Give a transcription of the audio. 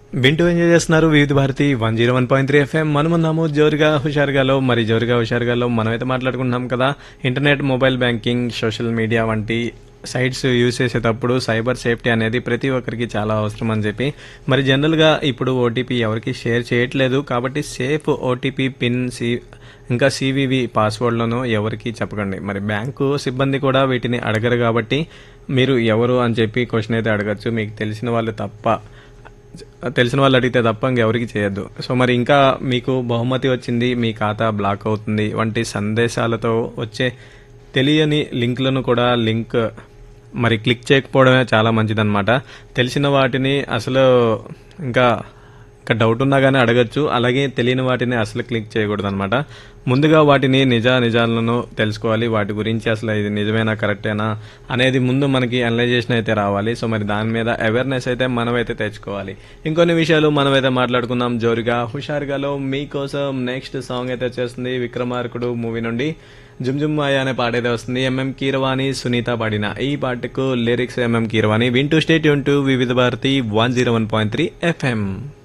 వింటూ ఎంజాయ్ చేస్తున్నారు Vividh Bharati one zero one point three FM మనమున్నాము జోరుగా హుషారుగాలో మరి జోరుగా హుషారుగాలో మనమైతే మాట్లాడుకుంటున్నాం కదా internet mobile banking social media వంటి సైట్స్ యూజ్ చేసేటప్పుడు సైబర్ సేఫ్టీ అనేది ప్రతి ఒక్కరికి చాలా అవసరం అని చెప్పి మరి జనరల్గా ఇప్పుడు ఓటీపీ ఎవరికి షేర్ చేయట్లేదు కాబట్టి సేఫ్ ఓటీపీ పిన్ సి ఇంకా సివివి పాస్వర్డ్లను ఎవరికి చెప్పకండి మరి బ్యాంకు సిబ్బంది కూడా వీటిని అడగరు కాబట్టి మీరు ఎవరు అని చెప్పి క్వశ్చన్ అయితే అడగచ్చు మీకు తెలిసిన వాళ్ళు తప్ప తెలిసిన వాళ్ళు అడిగితే తప్ప ఇంకెవరికి చేయొద్దు సో మరి ఇంకా మీకు బహుమతి వచ్చింది మీ ఖాతా బ్లాక్ అవుతుంది వంటి సందేశాలతో వచ్చే తెలియని లింక్లను కూడా లింక్ మరి క్లిక్ చేయకపోవడమే చాలా మంచిదన్నమాట తెలిసిన వాటిని అసలు ఇంకా ఇంకా డౌట్ ఉన్నా కానీ అడగచ్చు అలాగే తెలియని వాటిని అసలు క్లిక్ చేయకూడదు అనమాట ముందుగా వాటిని నిజ నిజాలను తెలుసుకోవాలి వాటి గురించి అసలు ఇది నిజమేనా కరెక్టేనా అనేది ముందు మనకి అనలైజేషన్ అయితే రావాలి సో మరి దాని మీద అవేర్నెస్ అయితే మనమైతే తెచ్చుకోవాలి ఇంకొన్ని విషయాలు మనమైతే మాట్లాడుకుందాం జోరుగా హుషారుగాలో మీకోసం నెక్స్ట్ సాంగ్ అయితే వచ్చేస్తుంది విక్రమార్కుడు మూవీ నుండి జుమ్ జుమ్ మాయ అనే పాట అయితే వస్తుంది ఎంఎం కీరవాణి సునీత పాడిన ఈ పాటకు లిరిక్స్ ఎంఎం కీరవాణి వింటూ stay tuned to Vividh Bharati one zero one point three FM